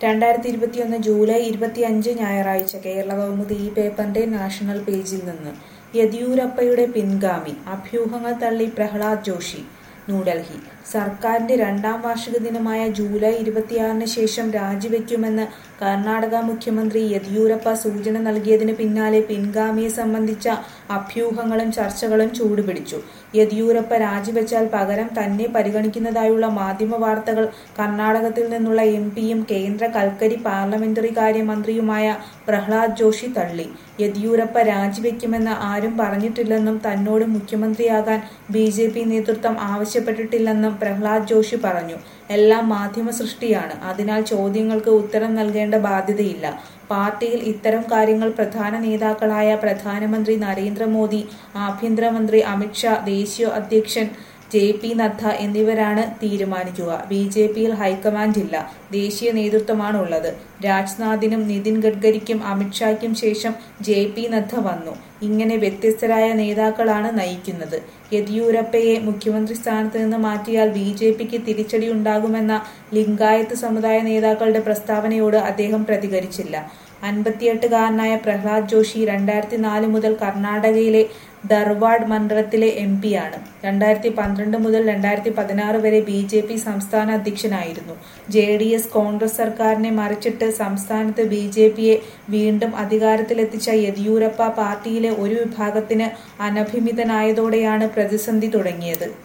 രണ്ടായിരത്തി ഇരുപത്തിയൊന്ന് ജൂലൈ ഇരുപത്തിയഞ്ച് ഞായറാഴ്ച കേരള കൗമുദി ഈ പേപ്പറിന്റെ നാഷണൽ പേജിൽ നിന്ന് യെദ്യൂരപ്പയുടെ പിൻഗാമി അഭ്യൂഹങ്ങൾ തള്ളി പ്രഹ്ലാദ് ജോഷി ന്യൂഡൽഹി സർക്കാരിന്റെ രണ്ടാം വാർഷിക ദിനമായ ജൂലൈ ഇരുപത്തിയാറിന് ശേഷം രാജിവെക്കുമെന്ന് കർണാടക മുഖ്യമന്ത്രി യെദ്യൂരപ്പ സൂചന നൽകിയതിന് പിന്നാലെ പിൻഗാമിയെ സംബന്ധിച്ച അഭ്യൂഹങ്ങളും ചർച്ചകളും ചൂടുപിടിച്ചു യെദ്യൂരപ്പ രാജിവെച്ചാൽ പകരം തന്നെ പരിഗണിക്കുന്നതായുള്ള മാധ്യമ വാർത്തകൾ കർണാടകത്തിൽ നിന്നുള്ള എം പിയും കേന്ദ്ര കൽക്കരി പാർലമെന്ററി കാര്യമന്ത്രിയുമായ പ്രഹ്ലാദ് ജോഷി തള്ളി യെദ്യൂരപ്പ രാജിവെക്കുമെന്ന് ആരും പറഞ്ഞിട്ടില്ലെന്നും തന്നോട് മുഖ്യമന്ത്രിയാകാൻ ബി ജെ പി നേതൃത്വം ആവശ്യപ്പെട്ടിട്ടില്ലെന്നും പ്രഹ്ലാദ് ജോഷി പറഞ്ഞു എല്ലാം മാധ്യമ സൃഷ്ടിയാണ് അതിനാൽ ചോദ്യങ്ങൾക്ക് ഉത്തരം നൽകേണ്ട ബാധ്യതയില്ല പാർട്ടിയിൽ ഇത്തരം കാര്യങ്ങൾ പ്രധാന നേതാക്കളായ പ്രധാനമന്ത്രി നരേന്ദ്രമോദി ആഭ്യന്തരമന്ത്രി അമിത്ഷാ ദേശീയ അധ്യക്ഷൻ ജെ പി നദ്ദ എന്നിവരാണ് തീരുമാനിക്കുക ബി ജെ പിയിൽ ഹൈക്കമാൻഡ് ഇല്ല ദേശീയ നേതൃത്വമാണുള്ളത് രാജ്നാഥിനും നിതിൻ ഗഡ്കരിക്കും അമിത്ഷായ്ക്കും ശേഷം ജെ പി നദ്ദ വന്നു ഇങ്ങനെ വ്യത്യസ്തരായ നേതാക്കളാണ് നയിക്കുന്നത് യെദ്യൂരപ്പയെ മുഖ്യമന്ത്രി സ്ഥാനത്ത് നിന്ന് മാറ്റിയാൽ ബി ജെ പിക്ക് തിരിച്ചടി ഉണ്ടാകുമെന്ന ലിംഗായത്ത് സമുദായ നേതാക്കളുടെ പ്രസ്താവനയോട് അദ്ദേഹം പ്രതികരിച്ചില്ല അൻപത്തിയെട്ടുകാരനായ പ്രഹ്ലാദ് ജോഷി രണ്ടായിരത്തി നാല് മുതൽ കർണാടകയിലെ ധർവാഡ് മണ്ഡലത്തിലെ എം പിയാണ് രണ്ടായിരത്തി പന്ത്രണ്ട് മുതൽ രണ്ടായിരത്തി പതിനാറ് വരെ ബി ജെ പി സംസ്ഥാന അധ്യക്ഷനായിരുന്നു ജെ ഡി എസ് കോൺഗ്രസ് സർക്കാരിനെ മറിച്ചിട്ട് സംസ്ഥാനത്ത് ബി ജെ പിയെ വീണ്ടും അധികാരത്തിലെത്തിച്ച യെദ്യൂരപ്പ പാർട്ടിയിലെ ഒരു വിഭാഗത്തിന് അനഭിമിതനായതോടെയാണ് പ്രതിസന്ധി തുടങ്ങിയത്